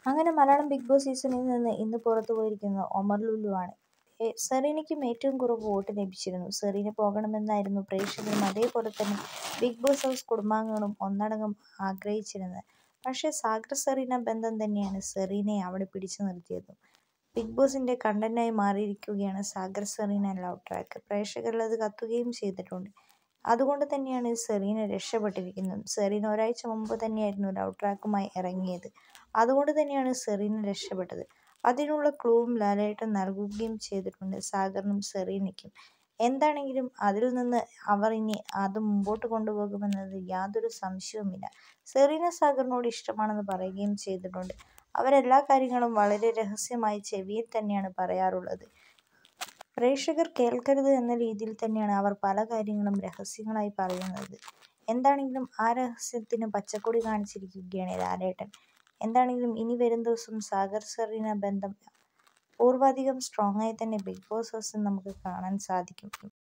അങ്ങനെ Malayalam big boss സീസണിൽ നിന്ന് ഇന്ന് പുറത്തു പോയിരിക്കുന്നത് ഒമർ ലുലു ആണ് സെറീനയ്ക്കും ഏറ്റവും കുറവ് വോട്ട് ലഭിച്ചിരുന്നു സെറീന പോകണമെന്നായിരുന്നു പ്രേക്ഷകരും അതേപോലെ തന്നെ ബിഗ് ബോസ് ഹൗസ് കുടുംബാംഗങ്ങളും ഒന്നടങ്കം ആഗ്രഹിച്ചിരുന്നത് പക്ഷേ സാഗർ സെറീന ബന്ധം തന്നെയാണ് സെറീനയെ അവിടെ പിടിച്ചു നിർത്തിയതും ബിഗ് ബോസിൻ്റെ കണ്ടന്റായി മാറിയിരിക്കുകയാണ് സാഗർ സെറീന ലവ് ട്രാക്ക് പ്രേക്ഷകരിൽ അത് കത്തുകയും ചെയ്തിട്ടുണ്ട് അതുകൊണ്ട് തന്നെയാണ് സെറീന രക്ഷപ്പെട്ടിരിക്കുന്നത് സെറീന ഒരാഴ്ച മുമ്പ് തന്നെയായിരുന്നു ലവ് ട്രാക്കുമായി ഇറങ്ങിയത് അതുകൊണ്ട് തന്നെയാണ് സെറീന രക്ഷപ്പെട്ടത് അതിനുള്ള ക്ലൂവും ലാലേട്ടൻ നൽകുകയും ചെയ്തിട്ടുണ്ട് സാഗറിനും സെറീനയ്ക്കും എന്താണെങ്കിലും അതിൽ നിന്ന് അവർ ഇനി അത് മുമ്പോട്ട് കൊണ്ടുപോകുമെന്നത് യാതൊരു സംശയവുമില്ല സെറീന സാഗറിനോട് ഇഷ്ടമാണെന്ന് പറയുകയും ചെയ്തിട്ടുണ്ട് അവരെല്ലാ കാര്യങ്ങളും വളരെ രഹസ്യമായി ചെവിയിൽ തന്നെയാണ് പറയാറുള്ളത് പ്രേക്ഷകർ കേൾക്കരുത് എന്ന രീതിയിൽ തന്നെയാണ് അവർ പല കാര്യങ്ങളും രഹസ്യങ്ങളായി പറയുന്നത് എന്താണെങ്കിലും ആ രഹസ്യത്തിന് പച്ചക്കൊടി കാണിച്ചിരിക്കുകയാണ് ലാലേട്ടൻ എന്താണെങ്കിലും ഇനി വരും ദിവസം സാഗർ സെറീന ബന്ധം പൂർവാധികം സ്ട്രോങ് ആയി തന്നെ ബിഗ് ബോസ് ഹൗസിൽ നമുക്ക് കാണാൻ സാധിക്കും